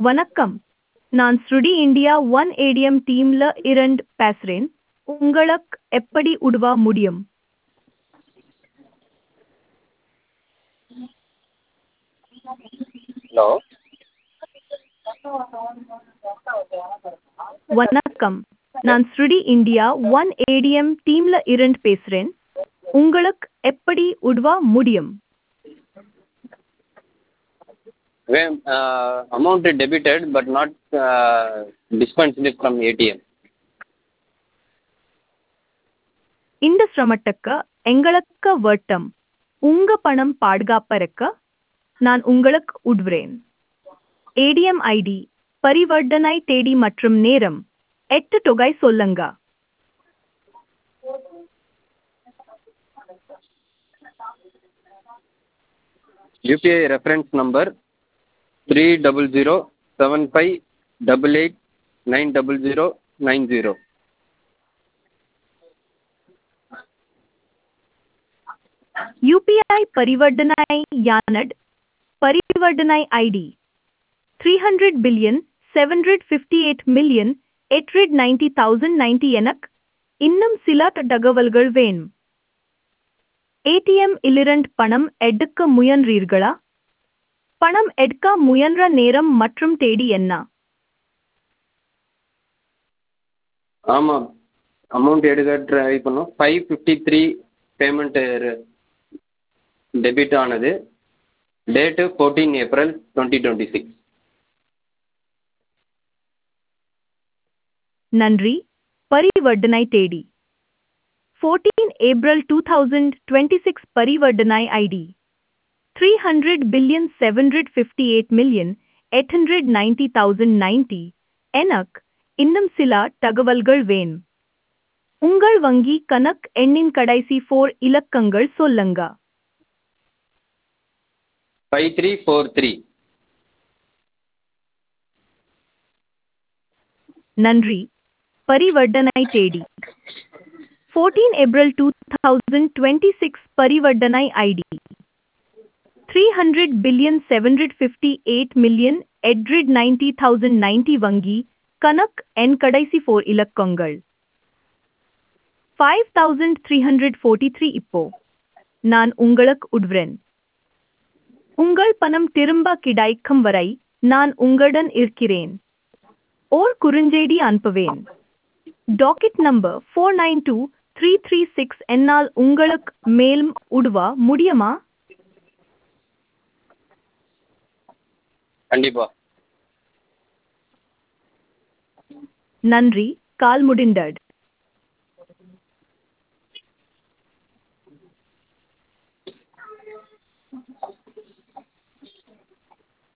வணக்கம் நான் ஸ்ருடி இந்தியா ஒன் ஏடிஎம் டீம்ல இருந்து பேசுறேன் உங்களுக்கு எப்படி உதவ முடியும் ஹலோ வணக்கம் நான் ஸ்ருடி இந்தியா ஒன் ஏடிஎம் டீம்ல இருந்து பேசுறேன் உங்களுக்கு எப்படி உதவ முடியும் amount debited but not uh, dispensed from ATM. இந்த சிரமத்துக்கு எங்களுக்கு வட்டம் உங்க பணம் பாதுகாப்பா இருக்க நான் உங்களுக்கு உதவுறேன் ஏடிஎம் ஐடி பரிவர்த்தனை தேதி மற்றும் நேரம் எட்டு தொகை சொல்லுங்க UPI reference number three double zero seven five double eight nine double zero nine zero. UPI परिवर्तनाई यानड परिवर्तनाई आईडी 300 பில்லியன் 758 மில்லியன் 890,090 எனக் இன்னும் சில தகவல்கள் வேணும் ஏடிஎம் இலிரண்ட் பணம் எடுக்க முயன்றீர்களா பணம் எடுக்க முயன்ற நேரம் மற்றும் தேதி என்ன ஆமாம் அமௌண்ட் எடுக்க ட்ரை பண்ணோம் five fifty three payment debit ஆனது date fourteen April twenty twenty six நன்றி பரிவர்த்தனை தேதி 14 ஏப்ரல் 2026 பரிவர்த்தனை ஐடி 300 பில்லியன் 758 மில்லியன் 890,090 எனக் இன்னும் சில தகவல்கள் வேணும் உங்கள் வங்கி கணக் எண்ணின் கடைசி ஃபோர் இலக்கங்கள் சொல்லுங்க ஃபைவ் த்ரீ ஃபோர் த்ரீ நன்றி பரிவர்த்தனை தேதி 14 ஏப்ரல் 2026 பரிவர்த்தனை ஐடி 300 பில்லியன் 758 மில்லியன் 890,090 வங்கி கணக் எண் கடைசி ஃபோர் இலக்கங்கள் 5343 இப்போ நான் உங்களுக்கு உதவுறேன் உங்கள் பணம் திரும்ப கிடைக்கும் வரை நான் உங்களுடன் இருக்கிறேன் ஓர் குறுஞ்செய்தி அனுப்புவேன் docket number four nine two three three six என்னால் உங்களுக்கு மேலும் உதவ முடியுமா கண்டிப்பாக நன்றி கால் முடிந்தது